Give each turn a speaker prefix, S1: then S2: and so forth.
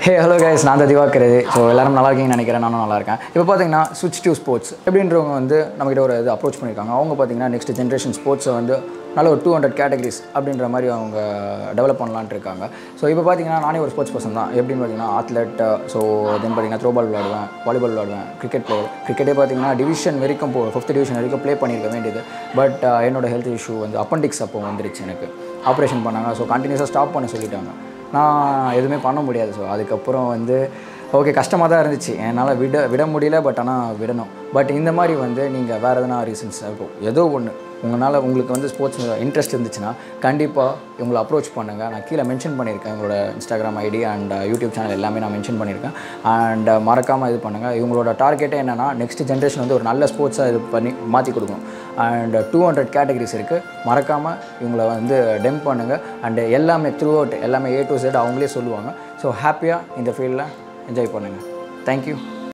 S1: hey hello guys நான் தான் திவாக்கரது so எல்லாரும் நல்லா இருக்கீங்கன்னு நினைக்கிறேன் நானும் நல்லா இருக்கேன் இப்போ பார்த்தீங்கன்னா சுவிச் டு ஸ்போர்ட்ஸ் எப்படின்றவங்க வந்து நம்மகிட்ட ஒரு இது அப்ரோச் பண்ணியிருக்காங்க அவங்க பார்த்தீங்கன்னா நெக்ஸ்ட் ஜென்ரேஷன் ஸ்போர்ட்ஸை வந்து நல்ல ஒரு டூ ஹண்ட்ரட் கேட்டகரிஸ் அப்படின்ற மாதிரி அவங்க டெவலப் பண்ணலான்ட்டு இருக்காங்க ஸோ இப்போ பார்த்தீங்கன்னா நானே ஒரு ஸ்போர்ட்ஸ் பர்சன் தான் எப்படின்னு பார்த்தீங்கன்னா அத்லெட் ஸோ தென் பார்த்தீங்கன்னா த்ரோபால் விளாடுவேன் வாலிபால் விளாடுவேன் கிரிக்கெட் பிளேயர் கிரிக்கெட்டே பார்த்தீங்கன்னா டிவிஷன் வரைக்கும் போ ஃபிஃப்த் டிவிஷன் வரைக்கும் ப்ளே பண்ணியிருக்க வேண்டியது பட் என்னோட ஹெல்த் இஷ்யூ வந்து அப்பண்டிக்ஸ் அப்போ வந்துருச்சு எனக்கு ஆப்ரேஷன் பண்ணாங்க ஸோ கண்டினியூஸாக ஸ்டாப் பண்ண சொல்லிட்டாங்க நான் எதுவுமே பண்ண முடியாது ஸோ அதுக்கப்புறம் வந்து ஓகே கஷ்டமாக தான் இருந்துச்சு என்னால் விட விட முடியல பட் ஆனால் விடணும் பட் இந்த மாதிரி வந்து நீங்கள் வேறு எதனா ரீசன்ஸ் இருக்கும் ஏதோ ஒன்று உங்களால் உங்களுக்கு வந்து ஸ்போர்ட்ஸ் இன்ட்ரெஸ்ட் இருந்துச்சுன்னா கண்டிப்பாக உங்களை அப்ரோச் பண்ணுங்கள் நான் கீழே மென்ஷன் பண்ணியிருக்கேன் உங்களோட Instagram ID and YouTube channel எல்லாமே நான் மென்ஷன் பண்ணியிருக்கேன் அண்ட் மறக்காமல் இது பண்ணுங்கள் இவங்களோட டார்கெட்டே என்னென்னா நெக்ஸ்ட் ஜென்ரேஷன் வந்து ஒரு நல்ல ஸ்போர்ட்ஸாக இது பண்ணி மாற்றி கொடுக்கணும் அண்ட் டூ ஹண்ட்ரட் கேட்டகரிஸ் இருக்குது மறக்காமல் இவங்களை வந்து டெம் பண்ணுங்கள் அண்டு எல்லாமே த்ரூ அவுட் எல்லாமே ஏ டு Z அவங்களே சொல்லுவாங்க ஸோ ஹாப்பியாக இந்த ஃபீல்டில் என்ஜாய் பண்ணுங்கள் தேங்க்யூ